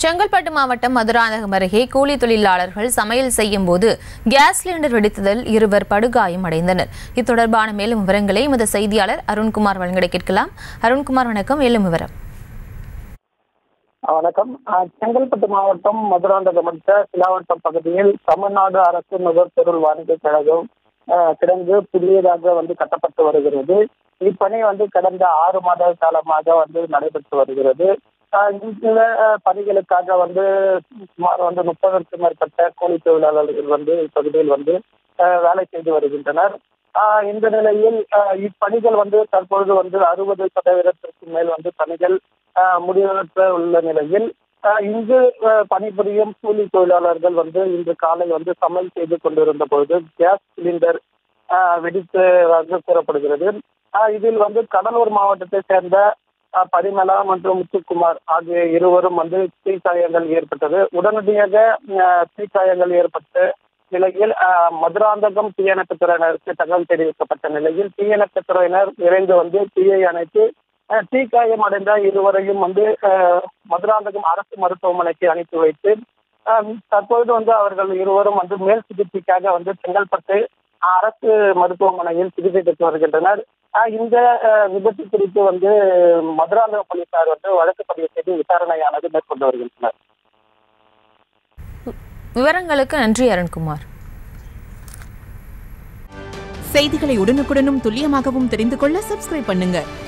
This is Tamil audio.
செங்கல்பட்டு மாவட்டம் மதுராந்தகம் அருகே கூலி தொழிலாளர்கள் சமையல் செய்யும் போது கேஸ் சிலிண்டர் வெடித்ததில் இருவர் படுகாயம் அடைந்தனர் இது தொடர்பான மேலும் விவரங்களை எமது செய்தியாளர் அருண்குமார் வழங்கிட கேட்கலாம் அருண்குமார் வணக்கம் மேலும் விவரம் வணக்கம் அஹ் செங்கல்பட்டு மாவட்டம் மதுராந்தகம் அடுத்த சிலாவட்டம் பகுதியில் தமிழ்நாடு அரசு நுகர்பொருள் வாணிப கழகம் அஹ், கிடங்கு புதியதாக வந்து கட்டப்பட்டு வருகிறது இப்பணி வந்து கடந்த ஆறு மாத காலமாக வந்து நடைபெற்று வருகிறது அஹ், இந்த அஹ், பணிகளுக்காக வந்து சுமார் வந்து முப்பதற்கும் மேற்பட்ட கூலி தொழிலாளர்கள் வந்து இப்பகுதியில் வந்து அஹ், வேலை செய்து வருகின்றனர் ஆஹ் இந்த நிலையில் ஆஹ் இப்பணிகள் வந்து தற்பொழுது வந்து அறுபது சதவீதத்திற்கு மேல் வந்து பணிகள் ஆஹ் முடிவற்ற உள்ள நிலையில் ஆஹ் இங்கு ஆஹ் பணிபுரியும் கூலி தொழிலாளர்கள் வந்து இன்று காலை வந்து சமையல் செய்து கொண்டிருந்த பொழுது கேஸ் சிலிண்டர் ஆஹ் வெடித்ததாக கூறப்படுகிறது ஆஹ் இதில் வந்து கடலூர் மாவட்டத்தை சேர்ந்த ஆஹ் பரிமளா மற்றும் முத்துக்குமார் ஆகிய இருவரும் வந்து தீக்காயங்கள் ஏற்பட்டது உடனடியாக ஆஹ் தீக்காயங்கள் ஏற்பட்டு நிலையில் ஆஹ், மதுராந்தகம் தீயணைப்பு துறையினருக்கு தகவல் தெரிவிக்கப்பட்ட நிலையில் தீயணைப்பு துறையினர் விரைந்து வந்து தீயை அணைத்து ஆஹ், தீக்காயம் அடைந்த இருவரையும் வந்து ஆஹ், மதுராந்தகம் அரசு மருத்துவமனைக்கு அனுப்பி வைத்து ஆஹ், தற்பொழுது வந்து அவர்கள் இருவரும் வந்து மேல் சிகிச்சைக்காக வந்து செங்கல்பட்டு அரசு மருத்துவமனையில் சிகிச்சை பெற்று வருகின்றனர் ஆஹ், இந்த ஆஹ், விபத்து குறித்து வந்து மதுராந்தகம் போலீசார் வந்து வழக்கு பதிவு செய்து விசாரணையானது மேற்கொண்டு வருகின்றனர் விவரங்களுக்கு நன்றி அருண்குமார் செய்திகளை உடனுக்குடனும் துல்லியமாகவும் தெரிந்து கொள்ள சப்ஸ்கிரைப் பண்ணுங்க